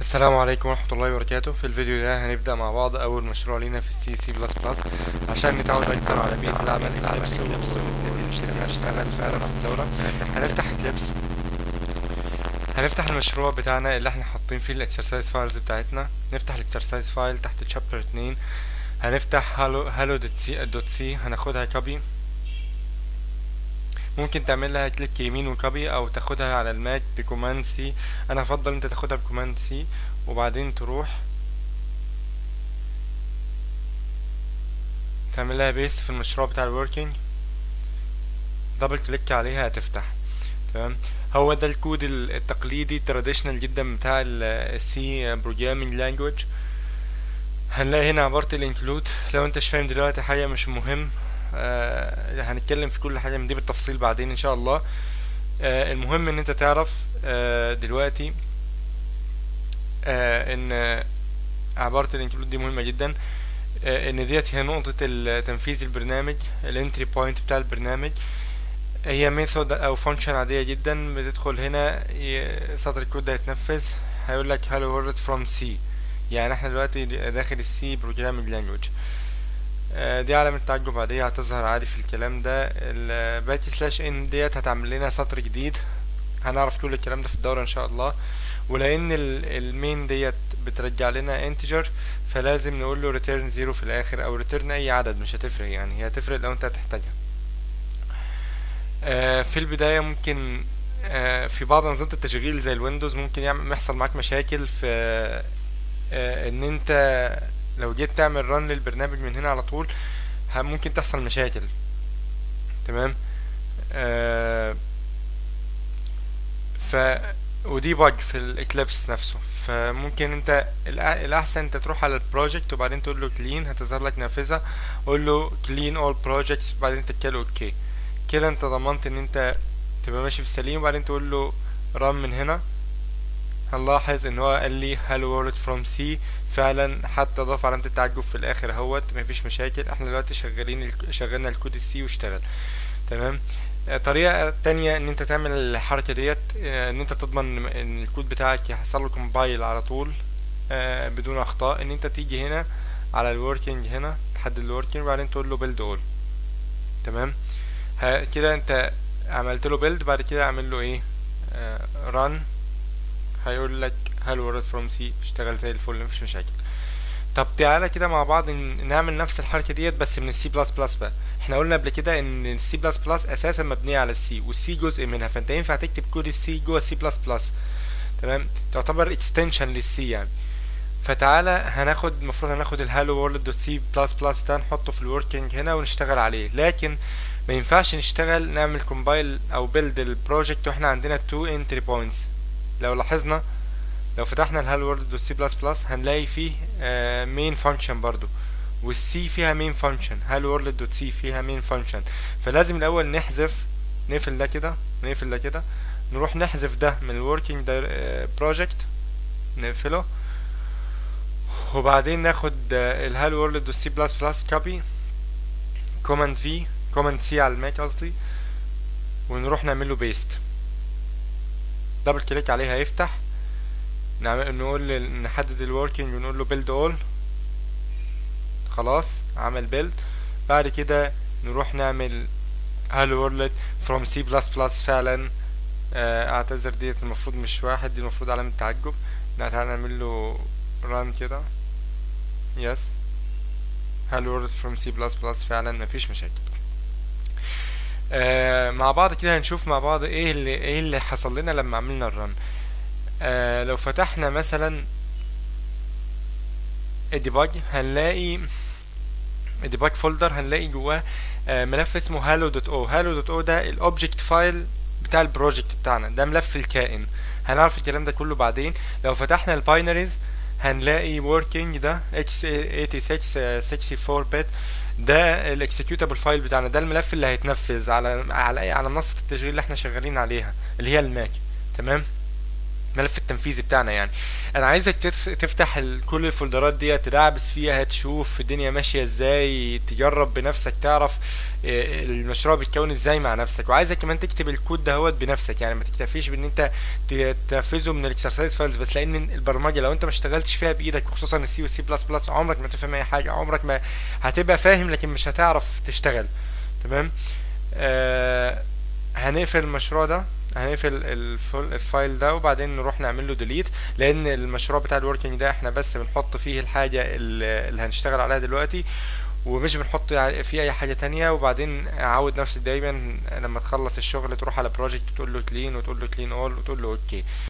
السلام عليكم ورحمة الله وبركاته في الفيديو ده هنبدأ مع بعض أول مشروع لينا في السي سي بلس بلس عشان نتعود أكتر على بيئة العمل كليبس ونبتدي نشتغل نشتغل فعلا في الدورة هنفتح كليبس هنفتح المشروع بتاعنا اللي احنا حاطين فيه الاكسرسايز فايلز بتاعتنا نفتح الاكسرسايز فايل تحت تشابتر اتنين هنفتح هالو هالو دوت سي دوت سي هناخدها كوبي ممكن تعمل لها كليك يمين وكوبي او تاخدها على الماك بكوماند سي انا افضل انت تاخدها بكوماند سي وبعدين تروح تعمل لها بيست في المشروع بتاع الوركينج دبل كليك عليها هتفتح تمام هو ده الكود التقليدي تراديشنال جدا بتاع السي بروجرامينج لانجويج هنلاقي هنا عبارة الانكلود لو انت مش فاهم دلوقتي حاجة مش مهم آه هنتكلم في كل حاجة من دي بالتفصيل بعدين ان شاء الله آه المهم ان انت تعرف آه دلوقتي آه ان عبارة الانكلود دي مهمة جدا آه ان ديت هي نقطة تنفيذ البرنامج الانتري بوينت بتاع البرنامج هي ميثود او فانكشن عادية جدا بتدخل هنا سطر الكود ده يتنفذ هيقول لك hello world from C يعني احنا دلوقتي داخل السي بروجرامينج لانجويج دي علامة تعجب عادية هتظهر عادي في الكلام ده الباك سلاش ان ديت هتعمل لنا سطر جديد هنعرف كل الكلام ده في الدورة ان شاء الله ولان المين ديت بترجع لنا انتجر فلازم نقول له return زيرو في الاخر او return اي عدد مش هتفرق يعني هي هتفرق لو انت هتحتاجها في البداية ممكن في بعض أنظمة التشغيل زي الويندوز ممكن يعمل يحصل معاك مشاكل في ان انت لو جيت تعمل رن للبرنامج من هنا على طول ممكن تحصل مشاكل تمام آه ف ودي بج في الاكليبس نفسه فممكن انت الاحسن انت تروح على البروجكت وبعدين تقول له كلين هتظهر لك نافذه قول له كلين اول بروجكتس وبعدين تتكل اوكي كده انت ضمنت ان انت تبقى ماشي في السليم وبعدين تقول له رن من هنا هنلاحظ ان هو قال لي hello world from C فعلا حتى ضاف علامة التعجب في الاخر اهوت مفيش مشاكل احنا دلوقتي شغالين شغلنا الكود السي واشتغل تمام طريقة تانية ان انت تعمل الحركة ديت ان انت تضمن ان الكود بتاعك يحصل له كومبايل على طول بدون اخطاء ان انت تيجي هنا على الوركينج هنا تحدد الوركينج وبعدين تقول له build all تمام كده انت عملت له build بعد كده اعمل له ايه run هيقول لك hello world from C اشتغل زي الفل مفيش مشاكل طب تعالى كده مع بعض نعمل نفس الحركه ديت بس من السي بلس بلس بقى احنا قلنا قبل كده ان السي بلس بلس اساسا مبنيه على السي والسي جزء منها فانت ينفع تكتب كود السي جوه السي بلس بلس تمام تعتبر اكستنشن للسي يعني فتعالى هناخد المفروض هناخد الهالو وورلد دوت سي بلس بلس ده نحطه في الوركينج هنا ونشتغل عليه لكن ما ينفعش نشتغل نعمل كومبايل او بيلد البروجكت واحنا عندنا تو انتري بوينتس لو لاحظنا لو فتحنا الهالو وورلد دوت سي بلس بلس هنلاقي فيه مين فانكشن برضو والسي فيها مين فانكشن هالو وورلد دوت سي فيها مين فانكشن فلازم الاول نحذف نقفل ده كده نقفل ده كده نروح نحذف ده من الوركينج بروجكت نقفله وبعدين ناخد الهالو وورلد دوت سي بلس بلس كوبي كوماند في كوماند سي على الماك قصدي ونروح نعمله بيست دبل كليك عليه هيفتح نعمل نقول نحدد الوركينج ونقول له build all خلاص عمل build بعد كده نروح نعمل hello world from C++ فعلا اعتذر ديت المفروض مش واحد دي المفروض علامة تعجب تعالى نعمل له run كده yes hello world from C++ فعلا مفيش مشاكل آه مع بعض كده هنشوف مع بعض ايه اللي ايه اللي حصل لنا لما عملنا الرن آه لو فتحنا مثلا الديباج هنلاقي الديباج فولدر هنلاقي جواه آه ملف اسمه هالو دوت او هالو دوت او ده الاوبجكت فايل بتاع البروجكت بتاعنا ده ملف الكائن هنعرف الكلام ده كله بعدين لو فتحنا الباينريز هنلاقي working ده x86 64 bit ده الاكسكيوتابل فايل بتاعنا ده الملف اللي هيتنفذ على على على منصه التشغيل اللي احنا شغالين عليها اللي هي الماك تمام الملف التنفيذي بتاعنا يعني انا عايزك تف- تفتح ال- كل الفولدرات دي تدعبس فيها تشوف الدنيا ماشيه ازاي تجرب بنفسك تعرف آه، المشروع بيتكون ازاي مع نفسك وعايزك كمان تكتب الكود دهوت بنفسك يعني ما تكتفيش بان انت ت- تنفذه من الاكسرسايز فايلز بس لان البرمجه لو انت ما اشتغلتش فيها بايدك خصوصا السي والسي بلس بلس عمرك ما تفهم اي حاجه عمرك ما هتبقى فاهم لكن مش هتعرف تشتغل تمام آه هنقفل المشروع ده هنقفل الفول الفايل ده وبعدين نروح نعمل له ديليت لان المشروع بتاع الوركينج ده احنا بس بنحط فيه الحاجه اللي اللي هنشتغل عليها دلوقتي ومش بنحط ع- فيه اي حاجه تانية وبعدين عود نفسك دايما لما تخلص الشغل تروح على بروجكت وتقول له كلين وتقول له كلين اول وتقول له اوكي